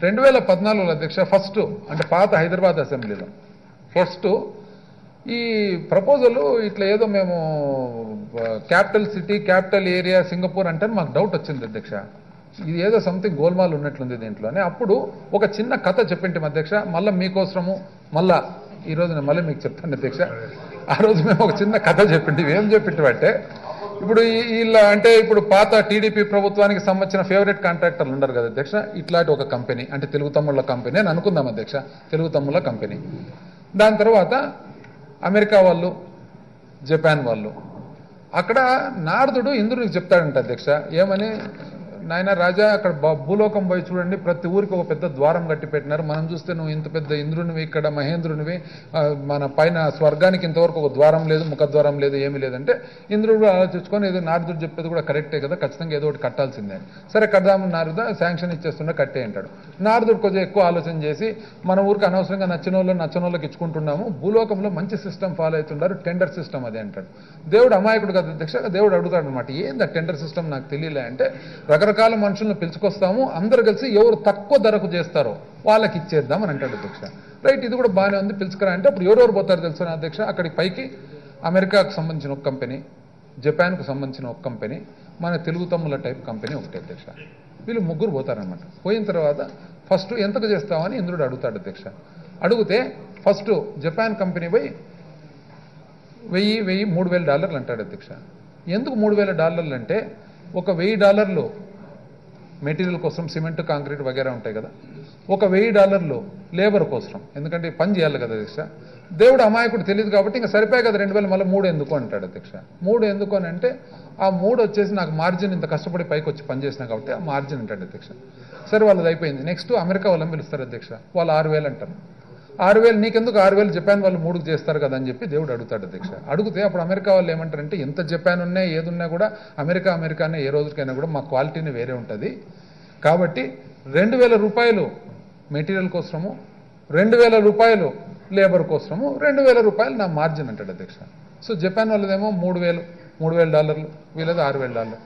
రెండు వేల పద్నాలుగులో అధ్యక్ష ఫస్ట్ అంటే పాత హైదరాబాద్ అసెంబ్లీలో ఫస్ట్ ఈ ప్రపోజల్ ఇట్లా ఏదో మేము capital city capital area Singapore అంటే మాకు డౌట్ వచ్చింది అధ్యక్ష ఇది ఏదో సంథింగ్ గోల్మాల్ ఉన్నట్లుంది దీంట్లోనే అప్పుడు ఒక చిన్న కథ చెప్పింటాం అధ్యక్ష మళ్ళీ మీకోసము మళ్ళా ఈ రోజు నేను మళ్ళీ మీకు చెప్తాను అధ్యక్ష ఆ రోజు మేము ఒక చిన్న కథ చెప్పింటి ఏం చెప్పింటామంటే ఇప్పుడు ఈ- వీళ్ళ అంటే ఇప్పుడు పాత టీడీపీ ప్రభుత్వానికి సంబంధించిన ఫేవరెట్ కాంట్రాక్టర్లు ఉన్నారు కదా అధ్యక్ష ఇట్లాంటి ఒక కంపెనీ అంటే తెలుగు తమ్ముళ్ళ కంపెనీ అని అనుకుందాం అధ్యక్ష తెలుగు తమ్ముళ్ళ కంపెనీ దాని తర్వాత అమెరికా వాళ్ళు జపాన్ వాళ్ళు అక్కడ నారదుడు ఇంద్రుడికి చెప్తాడంట అధ్యక్ష ఏమని నాయన రాజా అక్కడ బ- భూలోకం పోయి చూడండి ప్రతి ఊరికి ఒక పెద్ద ద్వారం కట్టి పెట్టినారు మనం చూస్తే నువ్వు ఇంత పెద్ద ఇంద్రునివి ఇక్కడ మహేంద్రునివి ఆ, మన పైన స్వర్గానికి ఇంతవరకు ఒక ద్వారం లేదు ముఖద్వారం లేదు ఏమీ లేదంటే ఇంద్రుడు ఆలోచించుకొని ఏదో నారదుడు చెప్పేది కూడా కరెక్టే కదా ఖచ్చితంగా ఏదో ఒకటి కట్టాల్సిందే అని. సరే కడదాము నారద శాంక్షన్ ఇచ్చేస్తుండే కట్టే అంటాడు నారదుడు కొంచెం ఎక్కువ ఆలోచన చేసి మన ఊరికి అనవసరంగా నచ్చిన వాళ్ళు నచ్చిన వాళ్ళకి ఇచ్చుకుంటున్నాము భూలోకంలో మంచి సిస్టమ్ ఫాలో అవుతుంటారు టెండర్ సిస్టమ్ అదే అంటాడు దేవుడు అమాయకుడు కదా అధ్యక్ష దేవుడు అడుగుతాడు అనమాట ఏంది టెండర్ సిస్టమ్ నాకు తెలియలే అంటే రకరకాల మనుషులను పిలుచుకొస్తాము అందరు కలిసి ఎవరు తక్కువ ధరకు చేస్తారో వాళ్ళకి ఇచ్చేద్దాం అని అంటాడు అధ్యక్ష రైట్ ఇది కూడా బాగానే ఉంది పిలుచుకురా అంటే అప్పుడు ఎవరెవరు పోతారు తెలుసు అధ్యక్ష అక్కడికి పైకి అమెరికాకు సంబంధించిన ఒక కంపెనీ జపాన్కు సంబంధించిన ఒక కంపెనీ మన తెలుగు తమ్ముల టైప్ కంపెనీ ఒకటి అధ్యక్ష వీళ్ళు ముగ్గురు పోతారనమాట పోయిన తర్వాత ఫస్ట్ ఎంతకు చేస్తామని ఇంద్రుడు అడుగుతాడు అధ్యక్ష అడిగితే ఫస్ట్ జపాన్ కంపెనీ పోయి వెయ్యి వెయ్యి మూడు వేల డాలర్లు అంటాడు అధ్యక్ష ఎందుకు మూడు వేల డాలర్లు అంటే ఒక వెయ్యి డాలర్లు మెటీరియల్ కోసం సిమెంట్ కాంక్రీట్ వగేరా ఉంటాయి కదా ఒక వెయ్యి డాలర్లు లేబర్ కోసం ఎందుకంటే ఈ పని చేయాలి కదా అధ్యక్ష దేవుడు అమాయకుడు తెలియదు కాబట్టి ఇంకా సరిపోయి కదా రెండు వేలు మళ్ళీ మూడు ఎందుకు అంటాడు అధ్యక్ష మూడు ఎందుకు అని అంటే ఆ మూడు వచ్చేసి నాకు మార్జిన్ ఇంత కష్టపడి పైకి వచ్చి పని చేసిన కాబట్టి ఆ మార్జిన్ అంటాడు అధ్యక్ష సరే వాళ్ళది అయిపోయింది నెక్స్ట్ అమెరికా వాళ్ళని పిలుస్తారు అధ్యక్ష వాళ్ళు ఆరు వేలు అంటారు ఆరు వేలు నీకెందుకు ఆరు వేలు జపాన్ వాళ్ళు మూడుకు చేస్తారు కదా అని చెప్పి దేవుడు అడుగుతాడు అధ్యక్ష అడిగితే అప్పుడు అమెరికా వాళ్ళు ఏమంటారంటే ఎంత జపాన్ ఉన్నా ఏది ఉన్నా కూడా అమెరికా అమెరికానే ఏ రోజుకైనా కూడా మా క్వాలిటీని వేరే ఉంటుంది కాబట్టి రెండు వేల రూపాయలు మెటీరియల్ కోసము రెండు వేల రూపాయలు లేబర్ కోసము రెండు వేల రూపాయలు నా మార్జిన్ అంటాడు అధ్యక్ష సో జపాన్ వాళ్ళదేమో మూడు వేలు మూడు వేల డాలర్లు వీళ్ళది ఆరు వేల డాలర్లు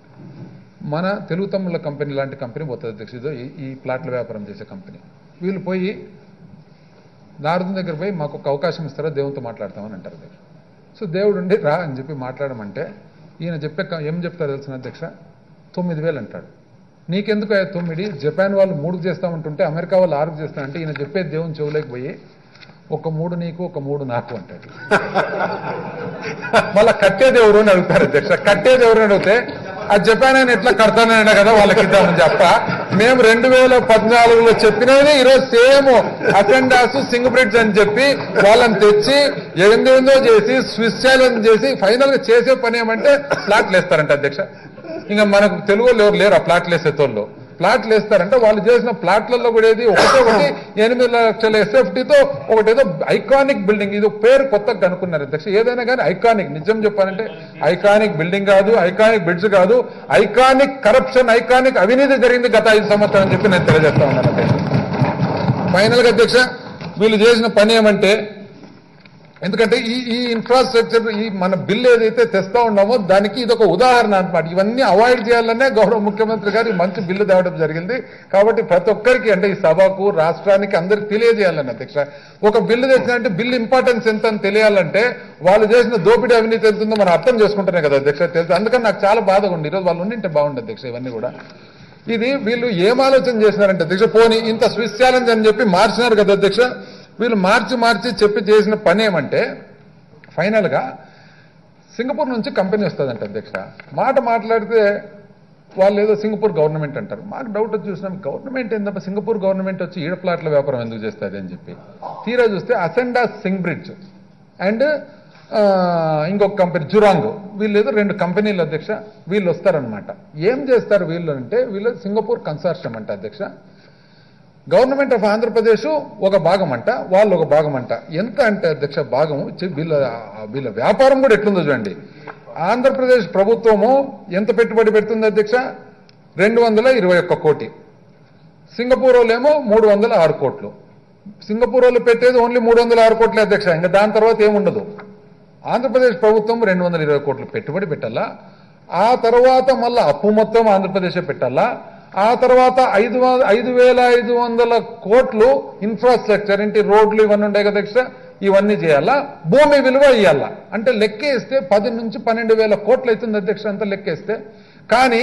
మన తెలుగు తమ్ముళ్ళ కంపెనీ లాంటి కంపెనీ పోతుంది అధ్యక్ష ఇదో ఈ- ఈ ప్లాట్ల వ్యాపారం చేసే కంపెనీ వీళ్ళు పోయి నారదుని దగ్గర పోయి మాకు ఒక అవకాశం ఇస్తారా దేవునితో మాట్లాడతామని అంటారు అధ్యక్ష సో దేవుడు ఉండి రా అని చెప్పి మాట్లాడమంటే ఈయన చెప్పే క- ఏం చెప్తారు తెలిసిన అధ్యక్ష తొమ్మిది వేలు అంటాడు నీకెందుకు అయ్యా తొమ్మిది జపాన్ వాళ్ళు మూడుకు చేస్తామంటుంటే అమెరికా వాళ్ళు ఆరుకు చేస్తామంటే ఈయన చెప్పేది దేవుని చెవులోకి పోయి ఒక మూడు నీకు ఒక మూడు నాకు అంటాడు మళ్ళా కట్టేది ఎవరు అని అడుగుతారు అధ్యక్ష కట్టేది ఎవరు అని అడిగితే ఆ జపాన్ ఆయన ఎట్లా కడతానన్నా కదా వాళ్ళకి ఇద్దామని చెప్ప మేము రెండు వేల పద్నాలుగులో చెప్పినది ఈరోజు సేమ్ అసెండాస్ సింగ్ బ్రిడ్జ్ అని చెప్పి వాళ్ళని తెచ్చి ఏందేందో చేసి స్విస్ ఛాలెంజ్ చేసి ఫైనల్ గా చేసే పని ఏమంటే ప్లాట్లు వేస్తారంట అధ్యక్ష ఇంకా మనకు తెలుగు వాళ్ళు ఎవరు లేరు ఆ ప్లాట్లు వేసేతోళ్ళు ప్లాట్లు వేస్తారంటే వాళ్ళు చేసిన ప్లాట్లలో కూడా ఏది ఒకటే ఒకటి ఎనిమిది లక్షల ఎస్ఎఫ్టీతో ఒకటేదో ఐకానిక్ బిల్డింగ్ ఇది ఒక పేరు కొత్తగా కనుక్కున్నారు అధ్యక్ష ఏదైనా కానీ ఐకానిక్ నిజం చెప్పాలంటే ఐకానిక్ బిల్డింగ్ కాదు ఐకానిక్ బ్రిడ్జ్ కాదు ఐకానిక్ కరప్షన్ ఐకానిక్ అవినీతి జరిగింది గత ఐదు సంవత్సరాలు అని చెప్పి నేను తెలియజేస్తా ఉన్నాను అధ్యక్ష ఫైనల్ గా అధ్యక్ష వీళ్ళు చేసిన పని ఏమంటే ఎందుకంటే ఈ ఈ ఇన్ఫ్రాస్ట్రక్చర్ ఈ మన బిల్ ఏదైతే తెస్తా ఉన్నామో దానికి ఇది ఒక ఉదాహరణ అనమాట ఇవన్నీ అవాయిడ్ చేయాలనే గౌరవ ముఖ్యమంత్రి గారు ఈ మంచి బిల్లు తేవడం జరిగింది కాబట్టి ప్రతి ఒక్కరికి అంటే ఈ సభకు రాష్ట్రానికి అందరికి తెలియజేయాలని అధ్యక్ష ఒక బిల్లు తెచ్చినంటే బిల్లు ఇంపార్టెన్స్ ఎంత అని తెలియాలంటే వాళ్ళు చేసిన దోపిడీ అవినీతి ఎంత ఉందో మనం అర్థం చేసుకుంటేనే కదా అధ్యక్ష తెలుసు అందుకని నాకు చాలా బాధగా ఉంది ఈరోజు వాళ్ళు ఉండింటే బాగుంది అధ్యక్ష ఇవన్నీ కూడా ఇది వీళ్ళు ఏం ఆలోచన చేసినారంటే అధ్యక్ష పోనీ ఇంత స్విస్ ఛాలెంజ్ అని చెప్పి మార్చినారు కదా అధ్యక్ష వీళ్ళు మార్చి మార్చి చెప్పి చేసిన పని ఏమంటే ఫైనల్గా సింగపూర్ నుంచి కంపెనీ వస్తుందంట అధ్యక్ష మాట మాట్లాడితే వాళ్ళు ఏదో సింగపూర్ గవర్నమెంట్ అంటారు మాకు డౌట్ వచ్చి చూసినాం గవర్నమెంట్ ఏందబ్బా సింగపూర్ గవర్నమెంట్ వచ్చి ఈడ ప్లాట్ల వ్యాపారం ఎందుకు చేస్తుంది అని చెప్పి తీరా చూస్తే అసెండా సింగ్ బ్రిడ్జ్ అండ్ ఇంకొక కంపెనీ జురాంగ్ వీళ్ళు ఏదో రెండు కంపెనీలు అధ్యక్ష వీళ్ళు వస్తారనమాట ఏం చేస్తారు వీళ్ళు అంటే వీళ్ళు సింగపూర్ కన్సార్షియం అంట అధ్యక్ష గవర్నమెంట్ ఆఫ్ ఆంధ్రప్రదేశ్ ఒక భాగం అంట వాళ్ళు ఒక భాగం అంట ఎంత అంటే అధ్యక్ష భాగం చి- వీళ్ళ వీళ్ళ వ్యాపారం కూడా ఎట్లుందో చూడండి ఆంధ్రప్రదేశ్ ప్రభుత్వము ఎంత పెట్టుబడి పెడుతుంది అధ్యక్ష రెండు వందల ఇరవై ఒక్క కోటి సింగపూర్ వాళ్ళేమో మూడు వందల ఆరు కోట్లు సింగపూర్ వాళ్ళు పెట్టేది ఓన్లీ మూడు వందల ఆరు కోట్లే అధ్యక్ష ఇంకా దాని తర్వాత ఏముండదు ఆంధ్రప్రదేశ్ ప్రభుత్వం రెండు వందల ఇరవై కోట్లు పెట్టుబడి పెట్టాలా ఆ తర్వాత మళ్ళా అప్పు మొత్తం ఆంధ్రప్రదేశ్ పెట్టాలా ఆ తర్వాత ఐదు వ- ఐదు వేల ఐదు వందల కోట్లు ఇన్ఫ్రాస్ట్రక్చర్ ఇంటి రోడ్లు ఇవన్నీ ఉంటాయి కదా అధ్యక్ష ఇవన్నీ చేయాలా భూమి విలువ ఇవ్వాలా అంటే లెక్కేస్తే పది నుంచి పన్నెండు వేల కోట్లు అవుతుంది అధ్యక్ష అంతా లెక్కేస్తే కానీ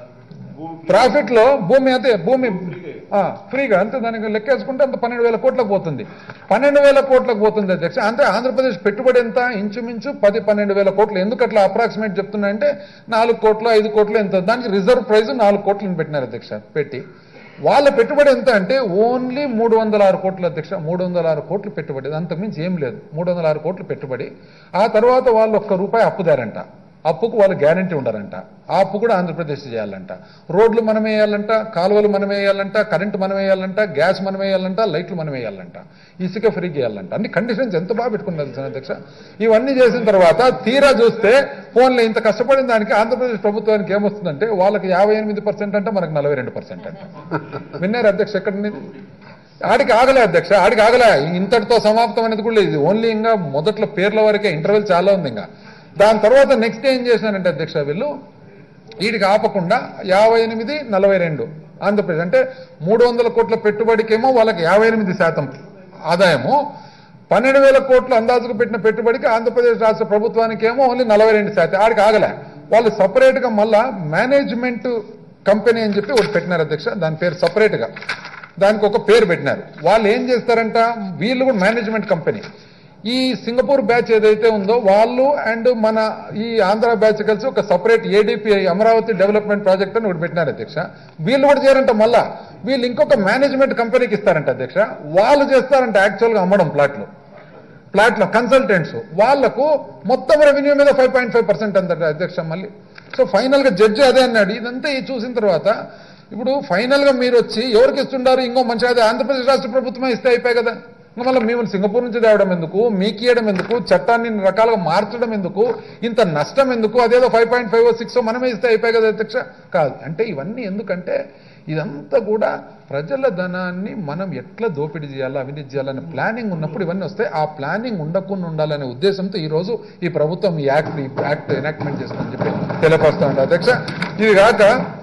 ప్రాఫిట్ లో భూమి అయితే భూమి ఆ, ఫ్రీగా అంతే దానికి లెక్కేసుకుంటే అంత పన్నెండు వేల కోట్లకు పోతుంది పన్నెండు వేల కోట్లకు పోతుంది అధ్యక్ష అంటే ఆంధ్రప్రదేశ్ పెట్టుబడి ఎంత ఇంచుమించు పది పన్నెండు వేల కోట్లు ఎందుకు అట్లా అప్రాక్సిమేట్ చెప్తున్నా అంటే నాలుగు కోట్లు ఐదు కోట్లు ఎంత దానికి రిజర్వ్ ప్రైస్ నాలుగు కోట్లను పెట్టినారు అధ్యక్ష పెట్టి వాళ్ళ పెట్టుబడి ఎంత అంటే ఓన్లీ మూడు వందల ఆరు కోట్లు అధ్యక్ష మూడు వందల ఆరు కోట్లు పెట్టుబడి అంతకుమించి ఏం లేదు మూడు వందల ఆరు కోట్లు పెట్టుబడి ఆ తర్వాత వాళ్ళు ఒక్క రూపాయి అప్పుదారంట అప్పుకు వాళ్ళు గ్యారంటీ ఉండరంట ఆ అప్పు కూడా ఆంధ్రప్రదేశ్ చేయాలంట రోడ్లు మనం వేయాలంట కాలువలు మనం వేయాలంట కరెంటు మనం వేయాలంట గ్యాస్ మనం వేయాలంట లైట్లు మనం వేయాలంట ఇసుక ఫ్రీ చేయాలంట అన్ని కండిషన్స్ ఎంత బాగా పెట్టుకున్నారు సార్ అధ్యక్ష ఇవన్నీ చేసిన తర్వాత తీరా చూస్తే ఫోన్లో ఇంత కష్టపడిన దానికి ఆంధ్రప్రదేశ్ ప్రభుత్వానికి ఏమొస్తుందంటే వాళ్ళకి యాభై ఎనిమిది పర్సెంట్ అంటే మనకు నలభై రెండు పర్సెంట్ అంట విన్నారు అధ్యక్ష ఎక్కడ ఉన్నది? ఆడికి ఆగలే అధ్యక్ష ఆడికి ఆగలే ఇంతటితో సమాప్తం అనేది కూడా లేదు ఓన్లీ ఇంకా మొదట్లో పేర్ల వరకే ఇంటర్వెల్ చాలా ఉంది ఇంకా దాని తర్వాత నెక్స్ట్ ఏం చేసినారంటే అధ్యక్ష వీళ్ళు వీడికి ఆపకుండా యాభై ఎనిమిది నలభై రెండు ఆంధ్రప్రదేశ్ అంటే మూడు వందల కోట్ల పెట్టుబడికేమో వాళ్ళకి యాభై ఎనిమిది శాతం ఆదాయము పన్నెండు వేల కోట్లు అందాజుకు పెట్టిన పెట్టుబడికి ఆంధ్రప్రదేశ్ రాష్ట్ర ప్రభుత్వానికి ఏమో ఓన్లీ నలభై రెండు శాతం ఆడికి ఆగలే వాళ్ళు సపరేట్ గా మళ్ళా మేనేజ్మెంట్ కంపెనీ అని చెప్పి ఒకటి పెట్టినారు అధ్యక్ష దాని పేరు సపరేట్ గా దానికి ఒక పేరు పెట్టినారు వాళ్ళు ఏం చేస్తారంట వీళ్ళు కూడా మేనేజ్మెంట్ కంపెనీ ఈ సింగపూర్ బ్యాచ్ ఏదైతే ఉందో వాళ్ళు అండ్ మన ఈ ఆంధ్ర బ్యాచ్ కలిసి ఒక separate ADP Amaravati development project అని ఒకటి పెట్టినారు అధ్యక్ష వీళ్ళు కూడా చేయారంట మళ్ళా వీళ్ళు ఇంకొక మేనేజ్మెంట్ కంపెనీకి ఇస్తారంట అధ్యక్ష వాళ్ళు చేస్తారంట యాక్చువల్గా అమ్మడం ప్లాట్లు ప్లాట్లో కన్సల్టెంట్స్ వాళ్లకు మొత్తం రెవెన్యూ మీద ఫైవ్ పాయింట్ ఫైవ్ పర్సెంట్ అంటారు అధ్యక్ష మళ్ళీ సో ఫైనల్ గా జడ్జి అదే అన్నాడు ఇదంతా ఇది చూసిన తర్వాత ఇప్పుడు ఫైనల్ గా మీరు వచ్చి ఎవరికి ఇస్తుండారు ఇంకో మంచి అదే ఆంధ్రప్రదేశ్ రాష్ట్ర ప్రభుత్వమే ఇస్తే అయిపోయి కదా ఇంకా మళ్ళీ మిమ్మల్ని సింగపూర్ నుంచి తేవడం ఎందుకు మీకు ఇవ్వడం ఎందుకు చట్టాన్ని ఇన్ని రకాలుగా మార్చడం ఎందుకు ఇంత నష్టం ఎందుకు అదేదో ఫైవ్ పాయింట్ ఫైవ్ సిక్స్ మనమే ఇస్తే అయిపోయి కదా అధ్యక్ష కాదు అంటే ఇవన్నీ ఎందుకంటే ఇదంతా కూడా ప్రజల ధనాన్ని మనం ఎట్లా దోపిడీ చేయాలా అవినీతి చేయాలనే ప్లానింగ్ ఉన్నప్పుడు ఇవన్నీ వస్తాయి ఆ ప్లానింగ్ ఉండకుండా ఉండాలనే ఉద్దేశంతో ఈ రోజు ఈ ప్రభుత్వం ఈ యాక్ట్ ఈ యాక్ట్ ఎనాక్ట్మెంట్ చేస్తుందని చెప్పి తెలియపరుస్తా ఉంటా అధ్యక్ష ఇది కాక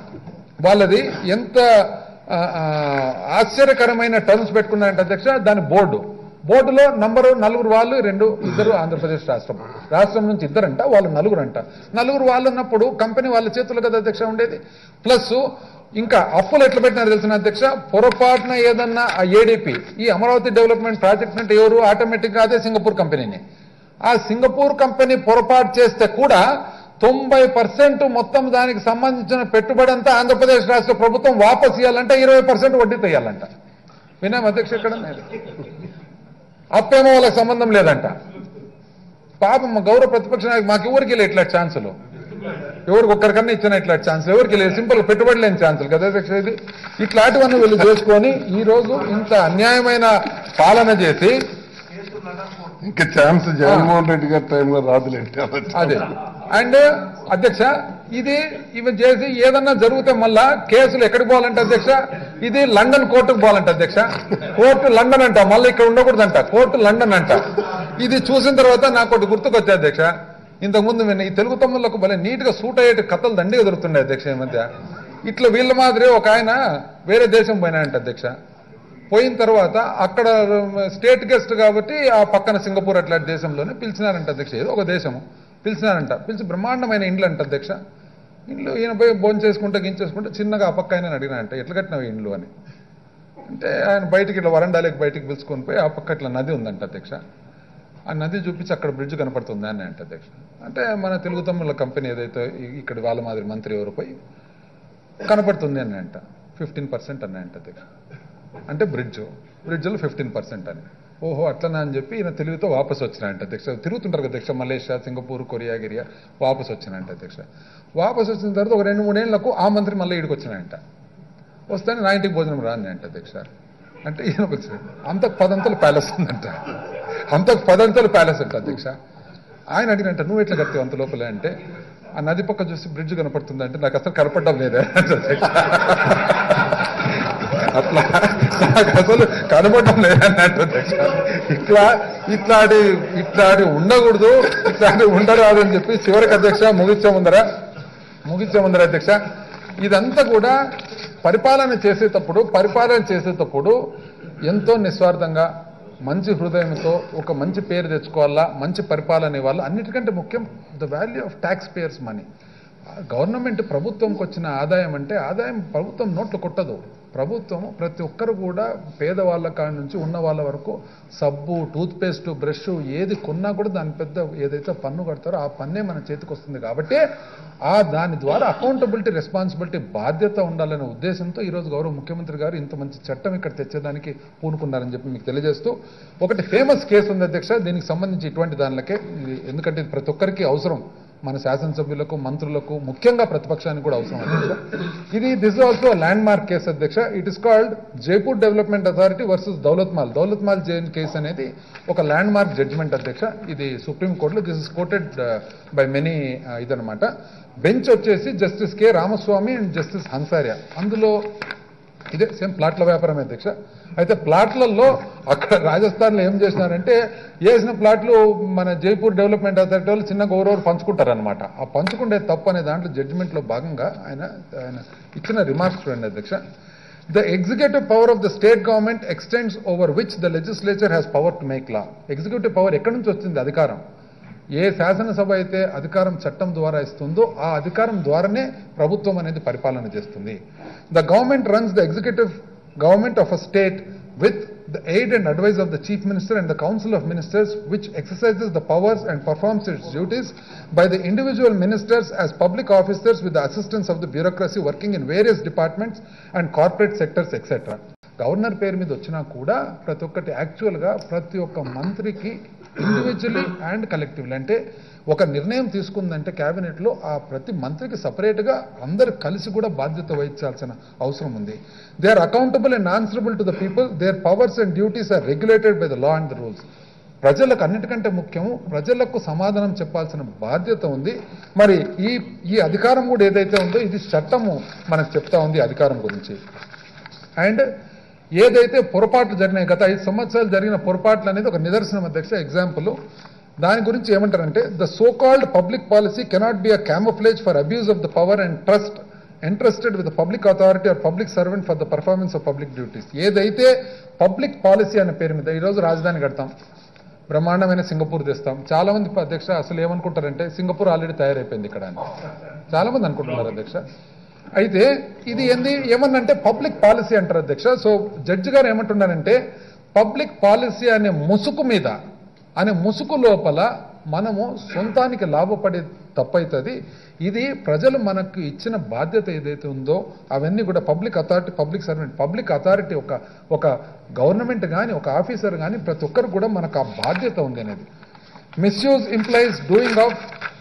వాళ్ళది ఎంత ఆ, ఆ, ఆశ్చర్యకరమైన టర్మ్స్ పెట్టుకున్నారంటే అధ్యక్ష దాని బోర్డు బోర్డులో నంబరు నలుగురు వాళ్ళు రెండు ఇద్దరు ఆంధ్రప్రదేశ్ రాష్ట్రం రాష్ట్రం నుంచి ఇద్దరంట వాళ్ళు నలుగురు అంట నలుగురు వాళ్ళు ఉన్నప్పుడు కంపెనీ వాళ్ళ చేతుల్లో కదా అధ్యక్ష ఉండేది ప్లస్ ఇంకా అప్పులు ఎట్లా పెట్టినారు తెలిసిన అధ్యక్ష పొరపాటున ఏదన్నా ఆ ఏడీపీ ఈ అమరావతి డెవలప్మెంట్ ప్రాజెక్ట్ అంటే ఎవరు ఆటోమేటిక్గా అదే సింగపూర్ కంపెనీని ఆ సింగపూర్ కంపెనీ పొరపాటు చేస్తే కూడా తొంభై పర్సెంట్ మొత్తం దానికి సంబంధించిన పెట్టుబడి అంతా ఆంధ్రప్రదేశ్ రాష్ట్ర ప్రభుత్వం వాపస్ ఇవ్వాలంటే ఇరవై పర్సెంట్ వడ్డీ తీయాలంట వినాం అధ్యక్ష ఎక్కడ అప్పేమో వాళ్ళకి సంబంధం లేదంట పాపం మా గౌరవ ప్రతిపక్ష నాయకు మాకు ఎవరికి లేదు ఇట్లా ఛాన్సులు ఎవరికి ఒక్కరికన్నా ఇచ్చిన ఇట్లా ఛాన్స్ ఎవరికి లేదు సింపుల్ పెట్టుబడి లేని ఛాన్సులు కదా అధ్యక్ష ఇది ఇట్లాంటివన్నీ వీళ్ళు చేసుకొని ఈ రోజు ఇంత అన్యాయమైన పాలన చేసి ఇంకా ఛాన్స్ జగన్మోహన్ రెడ్డి గారి టైంలో రాదులేండి అదే అండ్ అధ్యక్ష ఇది ఇవి చేసి ఏదన్నా జరిగితే మళ్ళా కేసులు ఎక్కడికి పోవాలంటే అధ్యక్ష ఇది లండన్ కోర్టుకు పోవాలంట అధ్యక్ష కోర్టు లండన్ అంట మళ్ళీ ఇక్కడ ఉండకూడదంట కోర్టు లండన్ అంట ఇది చూసిన తర్వాత నాకు ఒకటి గుర్తుకొచ్చా అధ్యక్ష ఇంతకుముందు విన్న ఈ తెలుగు తమ్ముళ్ళకు భలే నీట్ గా సూట్ అయ్యేటి కథలు దండిగా దొరుకుతుండే అధ్యక్ష ఈ మధ్య ఇట్లా వీళ్ళ మాదిరి ఒక ఆయన వేరే దేశం పోయినాయంట అధ్యక్ష పోయిన తర్వాత అక్కడ స్టేట్ గెస్ట్ కాబట్టి ఆ పక్కన సింగపూర్ అట్లాంటి దేశంలోనే పిలిచినారంట అధ్యక్ష ఏదో ఒక దేశము పిలిచినారంట పిలిచి బ్రహ్మాండమైన ఇండ్లు అంట అధ్యక్ష ఇండ్లు ఈయన పోయి భోజనం చేసుకుంటే గించేసుకుంటే చిన్నగా ఆ పక్క ఆయన అడిగినారంట ఎట్లా కట్టినావు ఈ ఇండ్లు అని అంటే ఆయన బయటికి ఇట్లా వరండాలోకి బయటికి పిలుచుకొని పోయి ఆ పక్క ఇట్లా నది ఉందంట అధ్యక్ష ఆ నది చూపించి అక్కడ బ్రిడ్జ్ కనపడుతుంది అని అంటే అధ్యక్ష అంటే మన తెలుగు తమ్ముళ్ళ కంపెనీ ఏదైతే ఈ- ఇక్కడ వాళ్ళ మాదిరి మంత్రి ఎవరు పోయి కనపడుతుంది అని అంట ఫిఫ్టీన్ పర్సెంట్ అని అంట అధ్యక్ష అంటే బ్రిడ్జ్ బ్రిడ్జ్లో ఫిఫ్టీన్ పర్సెంట్ అని ఓహో అట్లనా అని చెప్పి ఈయన తెలివితో వాపస్ వచ్చినాయంట అధ్యక్ష తిరుగుతుంటారు కదా అధ్యక్ష మలేషియా సింగపూర్ కొరియా గిరియా వాపస్ వచ్చినాయంట అధ్యక్ష వాపస్ వచ్చిన తర్వాత ఒక రెండు మూడేళ్లకు ఆ మంత్రి మళ్ళీ ఈడికి వచ్చినాయంట వస్తే నా ఇంటికి భోజనం రాని అంటే అధ్యక్ష అంటే ఈయనకు వచ్చినాడు అంతకు పదంతలు ప్యాలెస్ ఉందంట అంతకు పదంతలు ప్యాలెస్ అంట అధ్యక్ష ఆయన అడిగినంట నువ్వు ఎట్లా కట్టావు అంత లోపలే అంటే ఆ నది పక్క చూసి బ్రిడ్జ్ కనపడుతుంది అంటే నాకు అసలు కనపడడం లేదే అధ్యక్ష అట్లా నాకు అసలు కనబడడం లేదన్నట్టు అధ్యక్ష ఇట్లా ఇట్లాంటి ఇట్లాంటి ఉండకూడదు ఇట్లాంటి ఉండరాదు అని చెప్పి చివరికి అధ్యక్ష ముగించే ముందర ముగించే ముందర అధ్యక్ష ఇదంతా కూడా పరిపాలన చేసేటప్పుడు పరిపాలన చేసేటప్పుడు ఎంతో నిస్వార్థంగా మంచి హృదయంతో ఒక మంచి పేరు తెచ్చుకోవాలా మంచి పరిపాలన ఇవ్వాలా అన్నిటికంటే ముఖ్యం the value of taxpayers money government ప్రభుత్వంకి వచ్చిన ఆదాయం అంటే ఆదాయం ప్రభుత్వం నోట్లు కొట్టదు ప్రభుత్వం ప్రతి ఒక్కరు కూడా పేదవాళ్ళ కాడి నుంచి ఉన్న వాళ్ళ వరకు సబ్బు టూత్పేస్ట్ బ్రష్ ఏది కొన్నా కూడా దాని పెద్ద ఏదైతే పన్ను కడతారో ఆ పన్నే మన చేతికి వస్తుంది కాబట్టి ఆ దాని ద్వారా అకౌంటబిలిటీ రెస్పాన్సిబిలిటీ బాధ్యత ఉండాలనే ఉద్దేశంతో ఈరోజు గౌరవ ముఖ్యమంత్రి గారు ఇంత మంచి చట్టం ఇక్కడ తెచ్చేదానికి పూనుకున్నారని చెప్పి మీకు తెలియజేస్తూ ఒకటి ఫేమస్ కేసు ఉంది అధ్యక్ష దీనికి సంబంధించి ఇటువంటి దానిలకే ఇది ఎందుకంటే ఇది ప్రతి ఒక్కరికి అవసరం మన శాసనసభ్యులకు మంత్రులకు ముఖ్యంగా ప్రతిపక్షానికి కూడా అవసరం అధ్యక్ష ఇది this also landmark case అధ్యక్ష it is called Jaipur development authority versus Daulatmal Daulatmal Jain case అనేది ఒక ల్యాండ్ మార్క్ జడ్జిమెంట్ అధ్యక్ష ఇది సుప్రీం కోర్టులో this is quoted by many ఇదనమాట బెంచ్ వచ్చేసి justice K Ramaswamy and justice Hansaria అందులో ఇదే సేమ్ ప్లాట్ల వ్యాపారం అధ్యక్ష అయితే ప్లాట్లలో అక్కడ రాజస్థాన్లో ఏం చేసినారంటే వేసిన ప్లాట్లు మన జైపూర్ డెవలప్మెంట్ అథారిటీ వాళ్ళు చిన్న గౌరవం పంచుకుంటారనమాట ఆ పంచుకుంటే తప్పు అనే దాంట్లో జడ్జిమెంట్లో భాగంగా ఆయన ఆయన ఇచ్చిన రిమార్క్స్ చూడండి అధ్యక్ష the executive power of the state government extends over which the legislature has power to make law executive power ఎక్కడి నుంచి వచ్చింది అధికారం ఏ శాసనసభ అయితే అధికారం చట్టం ద్వారా ఇస్తుందో ఆ అధికారం ద్వారానే ప్రభుత్వం అనేది పరిపాలన చేస్తుంది the government runs the executive government of a state with the aid and advise of the chief minister and the council of ministers which exercises the powers and performs its duties by the individual ministers as public officers with the assistance of the bureaucracy working in various departments and corporate sectors etcetera governor పేరు మీద వచ్చినా కూడా ప్రతి ఒక్కటి యాక్చువల్గా ప్రతి ఒక్క మంత్రికి ఇండివిజువలీ అండ్ కలెక్టివ్లీ అంటే ఒక నిర్ణయం తీసుకుందంటే క్యాబినెట్లో ఆ ప్రతి మంత్రికి సపరేట్గా అందరు కలిసి కూడా బాధ్యత వహించాల్సిన అవసరం ఉంది they are accountable and answerable to the people their powers and duties are regulated by the law and the rules ప్రజలకు అన్నిటికంటే ముఖ్యము ప్రజలకు సమాధానం చెప్పాల్సిన బాధ్యత ఉంది మరి ఈ ఈ అధికారం కూడా ఏదైతే ఉందో ఇది చట్టము మనకు చెప్తా ఉంది అధికారం గురించి అండ్ ఏదైతే పొరపాట్లు జరిగినాయి గత ఐదు సంవత్సరాలు జరిగిన పొరపాట్లు అనేది ఒక నిదర్శనం అధ్యక్ష ఎగ్జాంపుల్ దాని గురించి ఏమంటారంటే the so called public policy cannot be a camouflage for abuse of the power and trust entrusted with the public authority or public servant for the performance of public duties ఏదైతే public policy అనే పేరు మీద ఈరోజు రాజధాని కడతాం బ్రహ్మాండమైన Singapore తెస్తాం చాలా మంది అధ్యక్ష అసలు ఏమనుకుంటారంటే సింగపూర్ ఆల్రెడీ తయారైపోయింది ఇక్కడ అని చాలా మంది అనుకుంటున్నారు అధ్యక్ష అయితే ఇది ఏంది ఏమన్నంటే పబ్లిక్ పాలసీ అంటారు అధ్యక్ష సో జడ్జి గారు ఏమంటున్నారంటే పబ్లిక్ పాలసీ అనే ముసుగు మీద అనే ముసుగు లోపల మనము సొంతానికి లాభపడే తప్పవుతుంది ఇది ప్రజలు మనకు ఇచ్చిన బాధ్యత ఏదైతే ఉందో అవన్నీ కూడా public authority public servant public authority ఒక ఒక గవర్నమెంట్ కానీ ఒక ఆఫీసర్ కానీ ప్రతి ఒక్కరు కూడా మనకు ఆ బాధ్యత ఉంది అనేది misuse implies doing of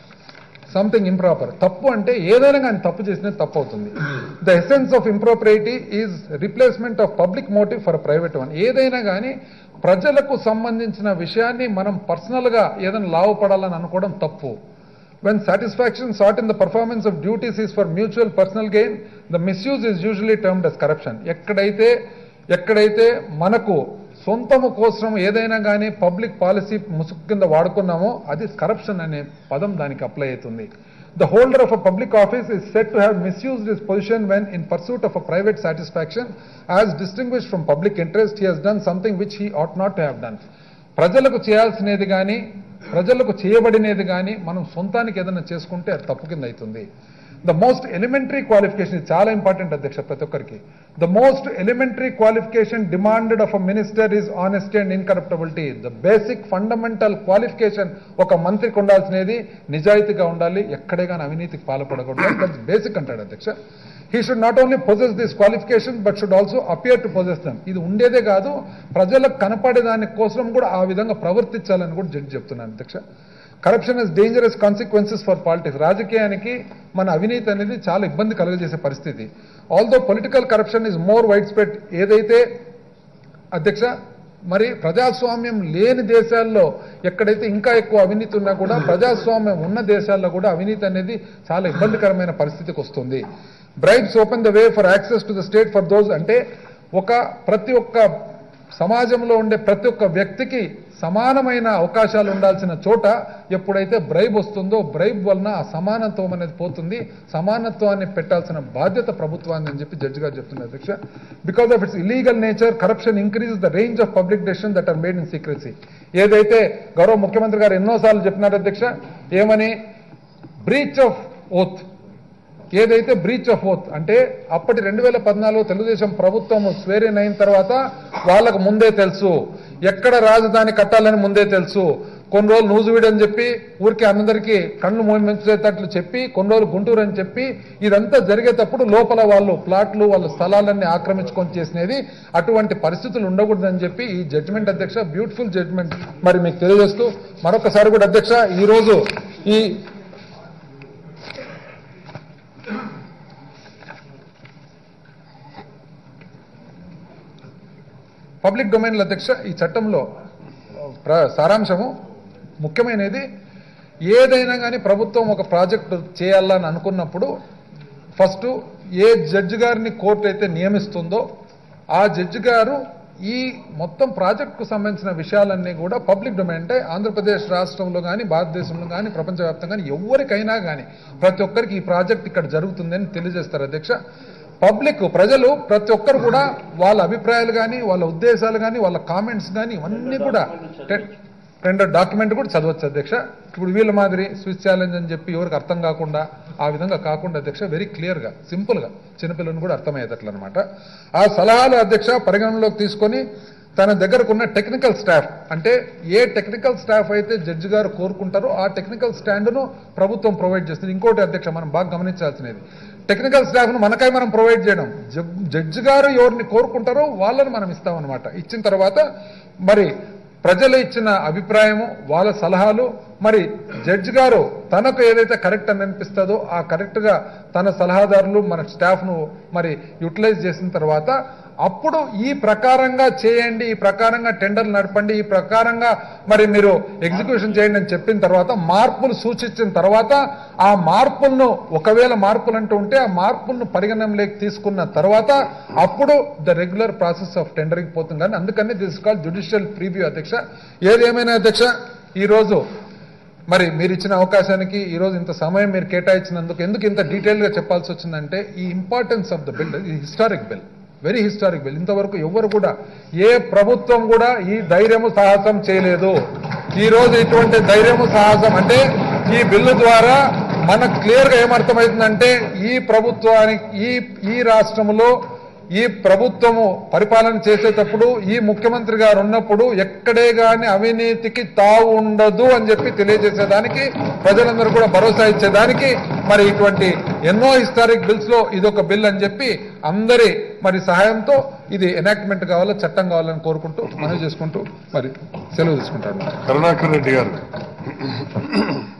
something improper తప్పు అంటే ఏదైనా కానీ తప్పు చేసినది తప్పు అవుతుంది the essence of impropriety is replacement of public motive for private one ఏదైనా కానీ ప్రజలకు సంబంధించిన విషయాన్ని మనం పర్సనల్గా ఏదైనా లాభపడాలని అనుకోవడం తప్పు when satisfaction sought in the performance of duties is for mutual personal gain the misuse is usually termed as corruption ఎక్కడైతే ఎక్కడైతే మనకు సొంతము కోసం ఏదైనా కానీ పబ్లిక్ పాలసీ ముసుగు కింద వాడుకున్నామో అది కరప్షన్ అనే పదం దానికి అప్లై అవుతుంది the holder of a public office is set to have misused his position when in pursuit of a private satisfaction as distinguish from public interest he has done something which he ought not to have done ప్రజలకు చేయాల్సినది కానీ ప్రజలకు చేయబడినది కానీ మనం సొంతానికి ఏదైనా చేసుకుంటే అది తప్పు కింద అవుతుంది ద మోస్ట్ ఎలిమెంటరీ క్వాలిఫికేషన్ ఇది చాలా ఇంపార్టెంట్ అధ్యక్ష ప్రతి ఒక్కరికి the most elementary qualification demanded of a minister is honesty and incorruptibility the basic fundamental qualification ఒక మంత్రికి ఉండాల్సినది నిజాయితీగా ఉండాలి ఎక్కడే కానీ అవినీతికి పాల్పడకూడదు దట్స్ బేసిక్ అంటాడు అధ్యక్ష he should not only possess this qualification but should also appear to possess them ఇది ఉండేదే కాదు ప్రజలకు కనపడే దాని కోసం కూడా ఆ విధంగా ప్రవర్తించాలని కూడా జడ్జి చెప్తున్నాను అధ్యక్ష corruption is dangerous consequences for politics రాజకీయానికి మన అవినీతి అనేది చాలా ఇబ్బంది కలుగజేసే పరిస్థితి although political corruption is more widespread ఏదైతే అధ్యక్ష మరి ప్రజాస్వామ్యం లేని దేశాల్లో ఎక్కడైతే ఇంకా ఎక్కువ అవినీతి ఉన్నా కూడా ప్రజాస్వామ్యం ఉన్న దేశాల్లో కూడా అవినీతి అనేది చాలా ఇబ్బందికరమైన పరిస్థితికి వస్తుంది bribes open the way for access to the state for those అంటే ఒక ప్రతి ఒక్క సమాజంలో ఉండే ప్రతి ఒక్క వ్యక్తికి సమానమైన అవకాశాలు ఉండాల్సిన చోట ఎప్పుడైతే బ్రైబ్ వస్తుందో బ్రైబ్ వలన ఆ సమానత్వం అనేది పోతుంది సమానత్వాన్ని పెట్టాల్సిన బాధ్యత ప్రభుత్వాన్ని అని చెప్పి జడ్జి గారు చెప్తున్నారు అధ్యక్ష because of its illegal nature corruption increase the range of public decision that are made in secrecy ఏదైతే గౌరవ ముఖ్యమంత్రి గారు ఎన్నోసార్లు చెప్పినారు అధ్యక్ష ఏమని బ్రీచ్ ఆఫ్ ఓత్ ఏదైతే బ్రీచ్ ఆఫ్ ఓత్ అంటే అప్పటి రెండు వేల పద్నాలుగు తెలుగుదేశం ప్రభుత్వం స్వేరిన్ అయిన తర్వాత వాళ్ళకు ముందే తెలుసు ఎక్కడ రాజధాని కట్టాలని ముందే తెలుసు కొన్ని రోజులు నూజువీడు అని చెప్పి ఊరికి అందరికీ కళ్ళు మూయించేటట్లు చెప్పి కొన్ని రోజులు గుంటూరు అని చెప్పి ఇదంతా జరిగేటప్పుడు లోపల వాళ్ళు ప్లాట్లు వాళ్ళ స్థలాలన్నీ ఆక్రమించుకొని చేసినది అటువంటి పరిస్థితులు ఉండకూడదని చెప్పి ఈ జడ్జిమెంట్ అధ్యక్ష బ్యూటిఫుల్ జడ్జిమెంట్ మరి మీకు తెలియజేస్తూ మరొకసారి కూడా అధ్యక్ష ఈరోజు ఈ పబ్లిక్ డొమైన్ల అధ్యక్ష ఈ చట్టంలో ప్ర- సారాంశము ముఖ్యమైనది ఏదైనా కానీ ప్రభుత్వం ఒక ప్రాజెక్టు చేయాలని అనుకున్నప్పుడు ఫస్ట్ ఏ జడ్జి గారిని కోర్టు అయితే నియమిస్తుందో ఆ జడ్జి గారు ఈ మొత్తం ప్రాజెక్టుకు సంబంధించిన విషయాలన్నీ కూడా పబ్లిక్ డొమైన్ అంటే ఆంధ్రప్రదేశ్ రాష్ట్రంలో కానీ భారతదేశంలో కానీ ప్రపంచవ్యాప్తంగా కానీ ఎవరికైనా కానీ ప్రతి ఒక్కరికి ఈ ప్రాజెక్ట్ ఇక్కడ జరుగుతుందని తెలియజేస్తారు అధ్యక్ష పబ్లిక్ ప్రజలు ప్రతి ఒక్కరు కూడా వాళ్ళ అభిప్రాయాలు కానీ వాళ్ళ ఉద్దేశాలు కానీ వాళ్ళ కామెంట్స్ కానీ ఇవన్నీ కూడా టె- టెండర్ డాక్యుమెంట్ కూడా చదవచ్చు అధ్యక్ష ఇప్పుడు వీళ్ళ మాదిరి స్విచ్ ఛాలెంజ్ అని చెప్పి ఎవరికి అర్థం కాకుండా ఆ విధంగా కాకుండా అధ్యక్ష వెరీ క్లియర్గా సింపుల్గా చిన్నపిల్లలను కూడా అర్థమయ్యేటట్లు అనమాట ఆ సలహాలు అధ్యక్ష పరిగణనలోకి తీసుకొని తన దగ్గరకున్న టెక్నికల్ స్టాఫ్ అంటే ఏ టెక్నికల్ స్టాఫ్ అయితే జడ్జి గారు కోరుకుంటారో ఆ టెక్నికల్ స్టాండ్ను ప్రభుత్వం ప్రొవైడ్ చేస్తుంది ఇంకోటి అధ్యక్ష మనం బాగా గమనించాల్సినది టెక్నికల్ స్టాఫ్ను మనకై మనం ప్రొవైడ్ చేయడం జగ్- జడ్జి గారు ఎవరిని కోరుకుంటారో వాళ్ళని మనం ఇస్తామన్నమాట ఇచ్చిన తర్వాత మరి ప్రజలు ఇచ్చిన అభిప్రాయము వాళ్ళ సలహాలు మరి జడ్జి గారు తనకు ఏదైతే కరెక్ట్ అని అనిపిస్తుందో ఆ కరెక్ట్గా తన సలహాదారులు మన స్టాఫ్ను మరి యూటిలైజ్ చేసిన తర్వాత అప్పుడు ఈ ప్రకారంగా చేయండి ఈ ప్రకారంగా టెండర్లు నడపండి ఈ ప్రకారంగా మరి మీరు ఎగ్జిక్యూషన్ చేయండి అని చెప్పిన తర్వాత మార్పులు సూచించిన తర్వాత ఆ మార్పులను ఒకవేళ మార్పులు అంటూ ఉంటే ఆ మార్పులను పరిగణనలోకి తీసుకున్న తర్వాత అప్పుడు the regular process of tendering పోతుంది కానీ అందుకని దిస్ కాల్ జుడిషియల్ ప్రీవ్యూ అధ్యక్ష ఏదేమైనా అధ్యక్ష ఈరోజు మరి మీరు ఇచ్చిన అవకాశానికి ఈ రోజు ఇంత సమయం మీరు కేటాయించినందుకు ఎందుకు ఇంత డీటెయిల్గా చెప్పాల్సి వచ్చిందంటే ఈ ఇంపార్టెన్స్ ఆఫ్ ద బిల్ ఇది historic bill very historic bill ఇంతవరకు ఎవరు కూడా ఏ ప్రభుత్వం కూడా ఈ ధైర్యము సాహసం చేయలేదు ఈ రోజు ఇటువంటి ధైర్యము సాహసం అంటే ఈ బిల్లు ద్వారా మనకు క్లియర్గా ఏమర్థమవుతుందంటే ఈ ప్రభుత్వానికి ఈ ఈ రాష్ట్రంలో ఈ ప్రభుత్వము పరిపాలన చేసేటప్పుడు ఈ ముఖ్యమంత్రి గారు ఉన్నప్పుడు ఎక్కడే గాని అవినీతికి తావు ఉండదు అని చెప్పి తెలియజేసేదానికి ప్రజలందరూ కూడా భరోసా ఇచ్చేదానికి మరి ఇటువంటి ఎన్నో హిస్టారిక్ బిల్స్ లో ఇదొక బిల్ అని చెప్పి అందరి మరి సహాయంతో ఇది ఎనాక్ట్మెంట్ కావాలో చట్టం కావాలని కోరుకుంటూ మనవి చేసుకుంటూ మరి సెలవు తీసుకుంటాను కరుణాకర్ రెడ్డి గారు